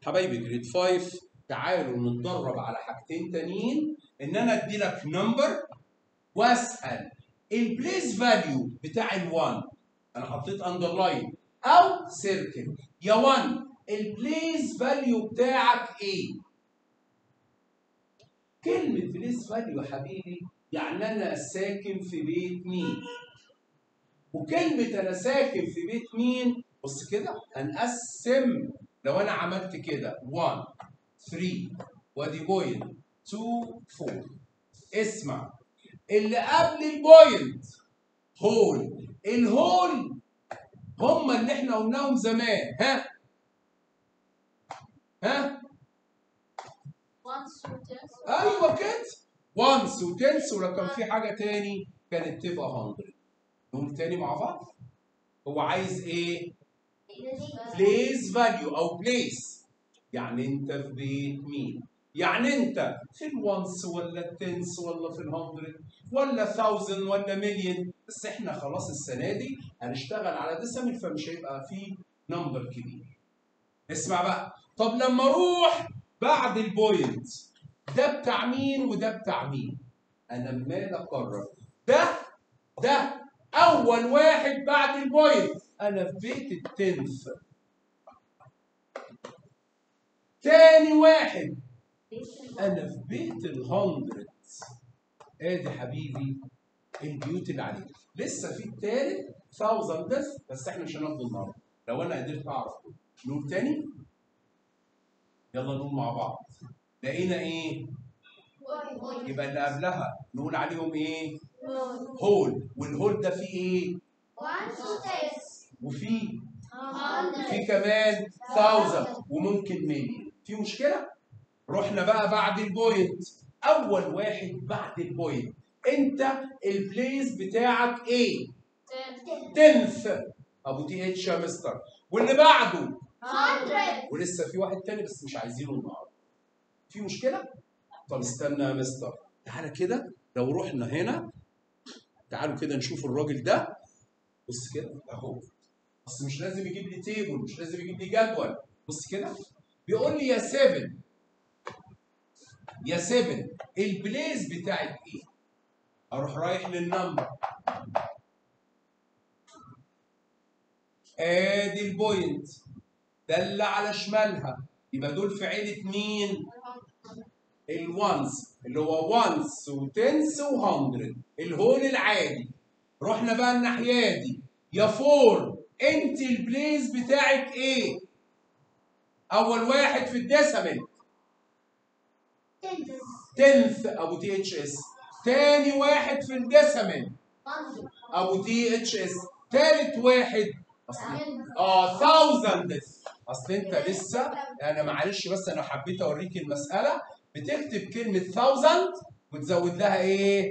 حبايبي جريد 5 تعالوا نتدرب على حاجتين تانيين ان انا ادي لك نمبر واسال البليس فاليو بتاع ال1 انا حطيت اندرلاين او سيركل يا 1 البليس فاليو بتاعك ايه؟ كلمة بليس فاليو يا حبيبي يعني انا ساكن في بيت مين؟ وكلمة انا ساكن في بيت مين؟ بص كده هنقسم لو انا عملت كده 1 3 وادي بوينت 2 4 اسمع اللي قبل البوينت هول الهول هم اللي احنا قلناهم زمان ها ها once or twice. ايوه كده وانس وتنس ولو كان في حاجه تاني كانت تبقى 100 نقول تاني مع بعض هو عايز ايه بليس فاليو او بليس يعني انت في بيت مين يعني انت في الونس ولا التنس ولا في الهندرد ولا ثاوزند ولا مليون بس احنا خلاص السنه دي هنشتغل على ديسمل فمش هيبقى في نمبر كبير اسمع بقى طب لما اروح بعد البوينت ده بتاع مين وده بتاع مين انا عمال اقرر ده ده اول واحد بعد البوينت انا في بيت التنس تاني واحد انا في بيت الهندرد ادي حبيبي البيوت اللي عليك لسه في التالت ثاوزند بس بس احنا مش هناخده النهارده لو انا قدرت اعرف نقول تاني يلا نقول مع بعض لقينا ايه يبقى اللي قبلها نقول عليهم ايه هول والهول ده فيه ايه One to twice. وفيه Hundred. في كمان ثاوزند وممكن مليون في مشكله رحنا بقى بعد البوينت اول واحد بعد البوينت انت البليس بتاعك ايه Ten. تنث ابو تي اتش يا مستر واللي بعده Hundred. ولسه في واحد تاني بس مش عايزينه النهارده في مشكله طب استنى يا مستر تعالى كده لو رحنا هنا تعالوا كده نشوف الراجل ده بص كده اهو بس مش لازم يجيب لي تيبل مش لازم يجيب لي جدول بص كده بيقول لي يا 7 يا 7 البليس بتاعت ايه اروح رايح للنمبر ادي البوينت ده اللي على شمالها يبقى دول في عيلة مين؟ الوانس اللي هو وانس وتنس وهندرد الهول العادي رحنا بقى الناحية دي يا فور انت البليس بتاعك ايه؟ أول واحد في الديسمل Ten. تنث أبو تي اتش اس تاني واحد في الديسمل Hundred. أبو تي اتش اس تالت واحد أصل اه ثاوزند اصل انت لسه انا معلش بس انا حبيت اوريك المساله بتكتب كلمه ثاوزند وتزود لها ايه؟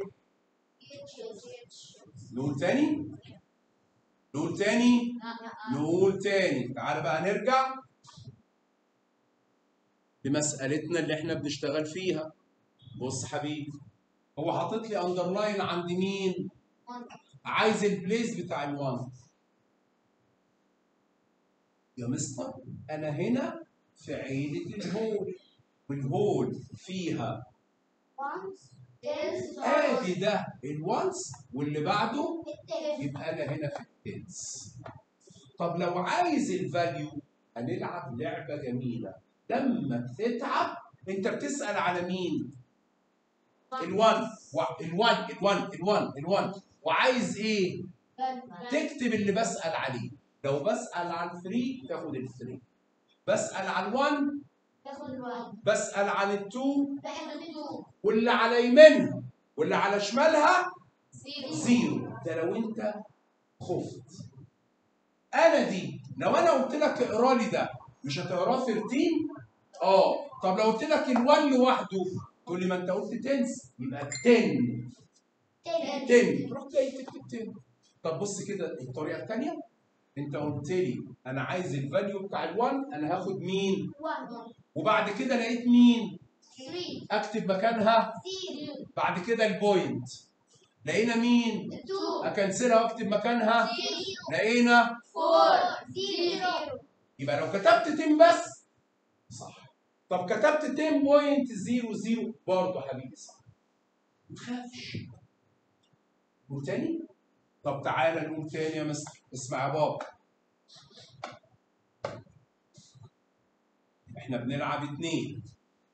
نقول تاني؟ نقول تاني؟ نقول تاني تعالى بقى نرجع لمسألتنا اللي احنا بنشتغل فيها بص حبيبي هو حاطط لي اندرلاين عند مين؟ عايز البليس بتاع الوان يا مستر انا هنا في عيلة الهول والهول فيها Once. Tens. ادي ده الوانس واللي بعده Ten. يبقى انا هنا في التنس طب لو عايز الفاليو هنلعب لعبة جميلة لما بتتعب انت بتسأل على مين؟ الوان و- الوان الوان الوان الوان وعايز ايه؟ تكتب اللي بسأل عليه لو بسأل عن 3 تاخد ال 3 بسأل عن 1 تاخد one. بسأل عن ال 2 تاخد two. واللي على يمينها واللي على شمالها Zero. زيرو ده لو انت خفت انا دي لو انا قلت لك اقرا لي ده مش هتقراه 13 اه طب لو قلت لك ال1 لوحده تقول لي ما انت قلت تنس يبقى 10 Ten. 10 تروح جاي تكتب 10 طب بص كده الطريقه الثانيه انت قلت لي انا عايز الفاليو بتاع ال1 انا هاخد مين One. وبعد كده لقيت مين Three. اكتب مكانها Zero. بعد كده البوينت لقينا مين Two. اكنسلها واكتب مكانها Zero. لقينا Four. Zero. يبقى لو كتبت تيم بس صح طب كتبت 10.00 برضه حبيبي صح ما تخافش نقول تاني طب تعالى نقول تاني يا مستر اسمع يا بابا احنا بنلعب اتنين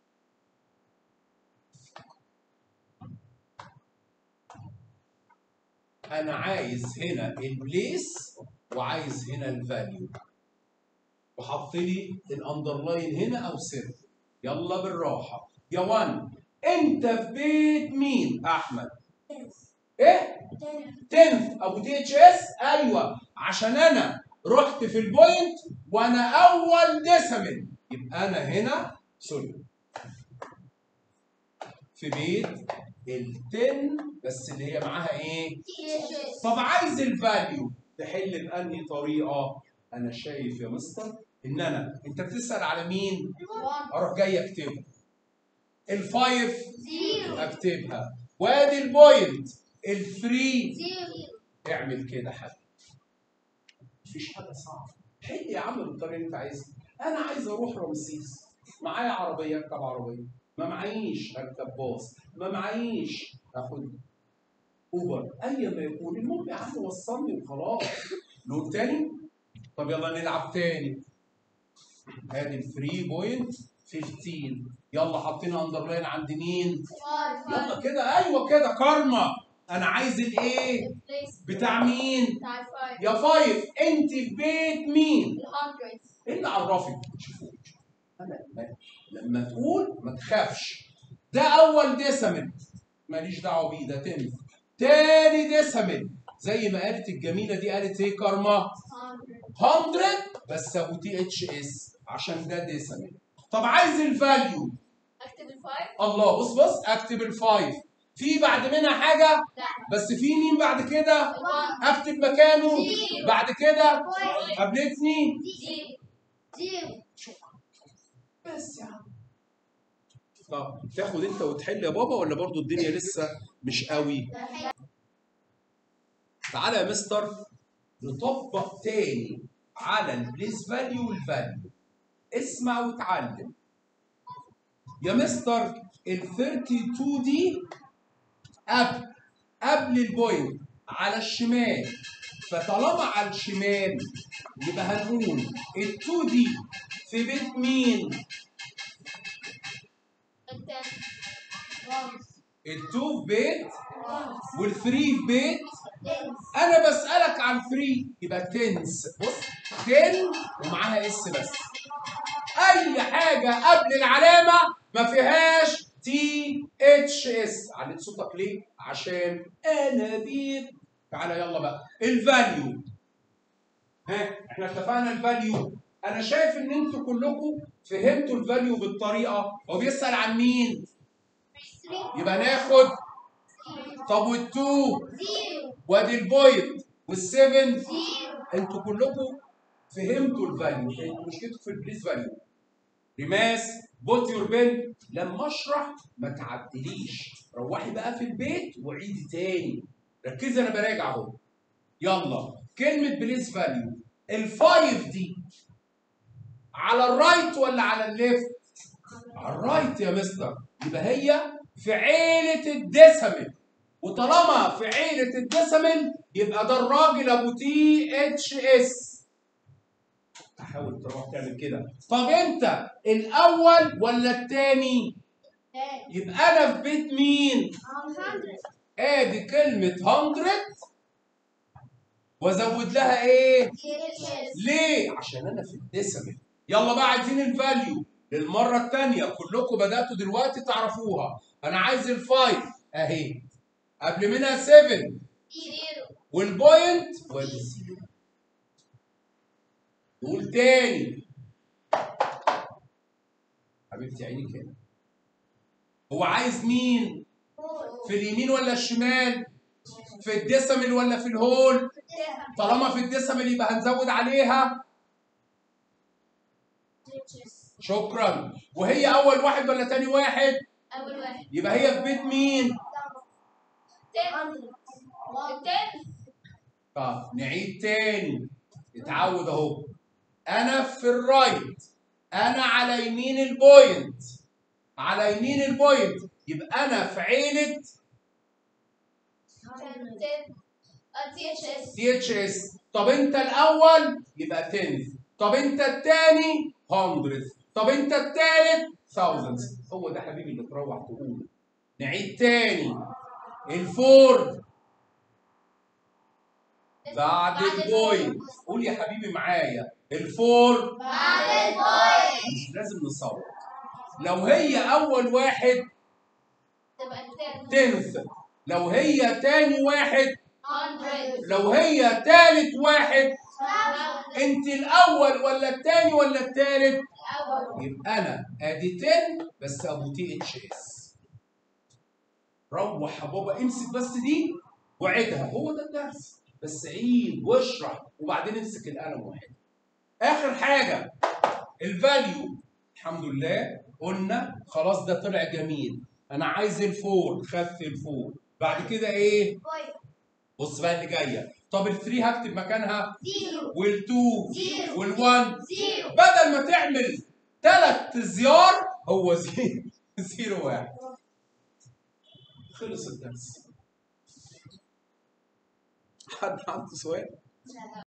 انا عايز هنا البليس وعايز هنا الفاليو وحط لي الاندرلاين هنا او سر يلا بالراحه يا وان انت في بيت مين احمد ايه تنف ابو تي اتش اس ايوه عشان انا رحت في البوينت وانا اول ديسمل يبقى انا هنا سوري في بيت التن بس اللي هي معاها ايه طب عايز الفاليو تحل بانهي طريقه انا شايف يا مستر ان انا انت بتسال على مين اروح جاي اكتبه الفايف اكتبها وادي البوينت الثري اعمل كده حاجه مفيش حاجه صعبه حل يا عم بالطريقه اللي انت عايزها انا عايز اروح رمسيس معايا عربيه اركب عربيه ما معيش اركب باص ما معيش اخد اوبر ايا ما يكون المهم يا عم وصلني وخلاص لون تاني طب يلا نلعب تاني ادي 3.15 يلا حاطين اندرلاين عند مين يلا كده ايوه كده كارما انا عايز الايه بتاع مين يا فايف انت في بيت مين ايه اللي عرفك شوفوا انا ما- لما تقول ما تخافش ده اول ديسمل ماليش دعوه بيه ده تاني تاني ديسمل زي ما قالت الجميله دي قالت ايه كارما 100 بس ابو تي اتش اس عشان ده ديسمل طب عايز الفاليو اكتب الفايف الله بص بص اكتب الفايف في بعد منها حاجه بس في مين بعد كده اكتب مكانه بعد كده قابلتني بس يا عم طب تاخد انت وتحل يا بابا ولا برضو الدنيا لسه مش قوي تعالى يا مستر نطبق تاني على البليس فاليو والفاليو اسمع وتعلم يا مستر ال 32 دي قبل قبل البوينت على الشمال فطالما على الشمال يبقى هنقول ال 2 دي في بيت مين؟ ال 2 في بيت وال 3 في بيت انا بسالك عن 3 يبقى تنس بص 10 ومعاها اس بس اي حاجه قبل العلامه ما فيهاش تي اتش اس عليت صوتك ليه عشان انا بيت تعالى يلا بقى الفاليو ها احنا اتفقنا الفاليو انا شايف ان انتوا كلكم فهمتوا الفاليو بالطريقه هو بيسال عن مين يبقى ناخد طب والتو وادي البوينت والسفن انتوا كلكم فهمتوا الفاليو انتوا مشكلتكم في البليس فاليو ريماس بوت يور بن لما اشرح ما تعدليش روحي بقى في البيت وعيدي تاني ركزي انا براجع اهو يلا كلمه بليس فاليو الفايف دي على الرايت ولا على الليفت على الرايت يا مستر يبقى هي في عيله الديسمل وطالما في عيله الديسمل يبقى ده الراجل ابو تي اتش اس تحاول تروح تعمل كده طب انت الاول ولا الثاني يبقى انا في بيت مين ادي كلمه 100 وازود لها ايه ليه عشان انا في الديسمل يلا بقى عايزين الفاليو للمره الثانيه كلكم بداتوا دلوقتي تعرفوها انا عايز الفايف اهي قبل منها 7 والبوينت والزيرو نقول تاني حبيبتي عيني كده هو عايز مين في اليمين ولا الشمال في الديسمل ولا في الهول طالما في الديسمل يبقى هنزود عليها شكرا وهي اول واحد ولا تاني واحد أول واحد يبقى هي في بيت مين التاني طب نعيد تاني اتعود اهو انا في الرايت انا على يمين البوينت على يمين البوينت يبقى انا في عيله تي اتش اس تي اتش اس طب انت الاول يبقى 10 طب انت الثاني 100 طب انت الثالث thousands هو ده حبيبي اللي تروح تقوله نعيد تاني الفور بعد البوينت قول يا حبيبي معايا الفور بعد البوينت مش لازم نصور لو هي اول واحد تبقى التن تنث لو هي تاني واحد 100 لو هي تالت واحد انت الاول ولا التاني ولا التالت اول يبقى انا ادي 10 بس ابو تي اتش اس روح يا بابا امسك بس دي وعدها هو ده الدرس بس عيد واشرح وبعدين امسك القلم واحد اخر حاجه الفاليو الحمد لله قلنا خلاص ده طلع جميل انا عايز الفور خدت الفور بعد كده ايه بوينت بص بقى اللي جايه طب الثري هكتب مكانها زيرو والتو زيرو. والوان زيرو بدل ما تعمل ثلاث زيار هو زيرو زيرو واحد خلص الدرس حد عنده سؤال؟